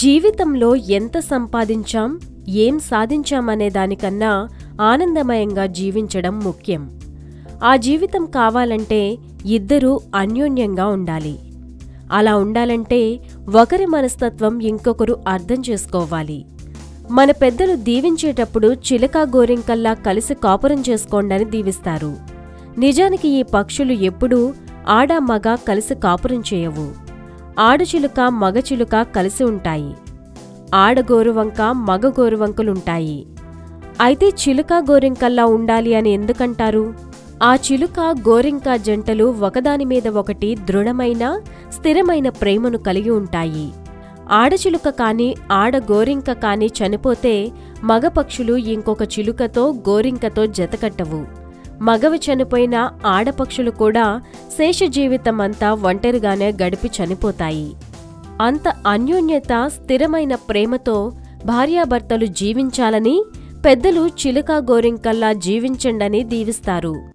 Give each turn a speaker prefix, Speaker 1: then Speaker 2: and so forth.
Speaker 1: జీవితంలో ఎంత సంపాదించాం ఏం సాధించామనే దానికన్నా ఆనందమయంగా జీవించడం ముఖ్యం ఆ జీవితం కావాలంటే ఇద్దరూ అన్యోన్యంగా ఉండాలి అలా ఉండాలంటే ఒకరి మనస్తత్వం ఇంకొకరు అర్థం చేసుకోవాలి మన పెద్దలు దీవించేటప్పుడు చిలక గోరింకల్లా కలిసి కాపురం చేసుకోండని దీవిస్తారు నిజానికి ఈ పక్షులు ఎప్పుడూ ఆడ మగ కలిసి కాపురం చేయవు ఆడచిలుక మగచిలుక కలిసి ఉంటాయి ఆడగోరువంక మగ గోరువంకలుంటాయి అయితే చిలుక గోరింకల్లా ఉండాలి అని ఎందుకంటారు ఆ చిలుక గోరింక జంటలు ఒకదాని మీద ఒకటి దృఢమైన స్థిరమైన ప్రేమను కలిగి ఉంటాయి ఆడచిలుక కాని ఆడ గోరింక కాని చనిపోతే మగ పక్షులు ఇంకొక చిలుకతో గోరింకతో జతకట్టవు మగవి చనిపోయిన ఆడపక్షులు కూడా శేష జీవితమంతా ఒంటరిగానే గడిపి చనిపోతాయి అంత అన్యోన్యత స్థిరమైన ప్రేమతో భార్యాభర్తలు జీవించాలని పెద్దలు చిలుక గోరింకల్లా జీవించండని దీవిస్తారు